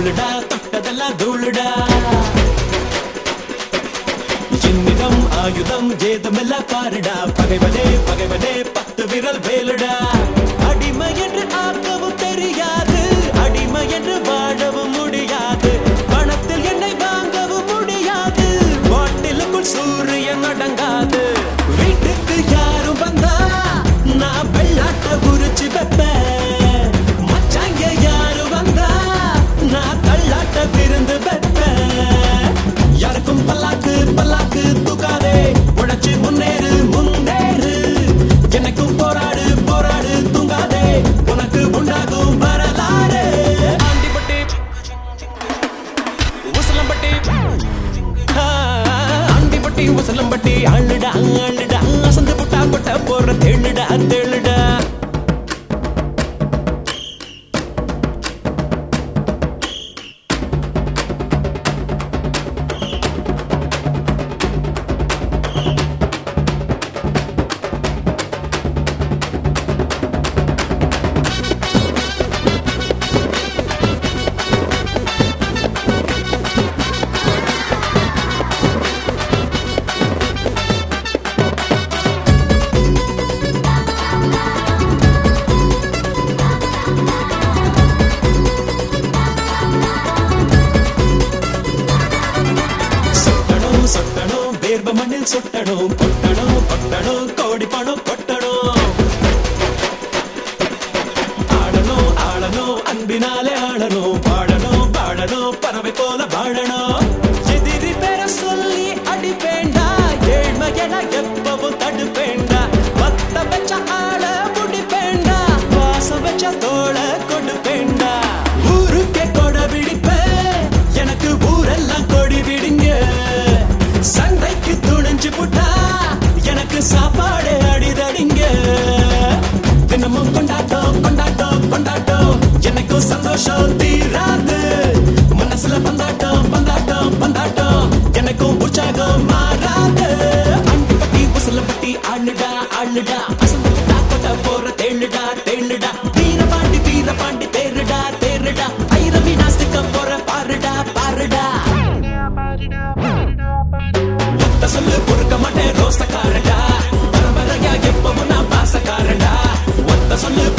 தூளுடா தொட்டதெல்லாம் தூளுடா என்னிடம் ஆயுதம் ஏதுமெல்லாம் பாருடா பகைவனே பகைவனே பத்து விரல் வேலுடா அடிமை என்று ஆக்கவும் தெரியாது அடிமை என்று வாழவும் முடியாது பணத்தில் என்னை வாங்கவும் முடியாது பாட்டிலுக்குள் சூரியன் அடங்காது வீட்டுக்கு யாரும் வந்தா நான் வெள்ளாட்ட உரிச்சு வைப்பேன் மச்சாங்க யாரும் வந்தா நான் தள்ளாட்ட விருந்து வைப்பேன் யாருக்கும் பல்லாக்கு பல்லாக்கு தூக்காதே உழைச்சு முன்னேறு முன்னேறு எனக்கும் போராடு போராடு தூங்காதே உனக்கு உண்டாகும் வரலாறு ஆண்டிப்பட்டி உசலம்பட்டி ஆ, ஆண்டிப்பட்டி உசலம்பட்டி அள்ளுடா அள்ளுடா அசந்து புட்டா கொட்ட போற தேளுடா தேளுடா சொட்டணும் சொட்டணும் வேர்வ மண்ணில் சொட்டணும் கொட்டணும் கொட்டணும் கோடி பணம் கொட்டணும் ஆடணும் ஆளணும் அன்பினாலே ஆளணும் பாடணும் பாடணும் பறவை போல வாழணும் எதிரி பெற சொல்லி அடிப்பேண்டா ஏழ்மையென எப்பவும் தடுப்பேண்டா பத்த வச்ச ஆள முடிப்பேண்டா வாசம் வச்ச தோள கொடுப்பேண்டா ஊருக்கே கொடை பிடிப்பேன் எனக்கு ஊரெல்லாம் கொடி விடுங்க சண்டைக்கு துணிஞ்சு புட்டா எனக்கு சாப்பாடு அடிதடிங்க தினமும் கொண்டாட்டம் கொண்டாட்டம் கொண்டாட்டம் எனக்கும் சந்தோஷம் தீராது மனசுல பந்தாட்டம் பந்தாட்டம் பந்தாட்டம் எனக்கும் உற்சாகம் மாறாது அண்டிப்பட்டி உசலப்பட்டி ஆளுடா ஆளுடா அசந்து கொட்ட போற தேளுடா தேளுடா வீரபாண்டி வீரபாண்டி தேருடா தேருடா ஐரவி நாஸ்திக்க போற பாருடா பாருடா ஒத்த சொல்லு பொறுக்க மாட்டேன் ரோசக்காரடா பரம்பரையா எப்பவும் நான் பாசக்காரடா ஒத்த சொல்லு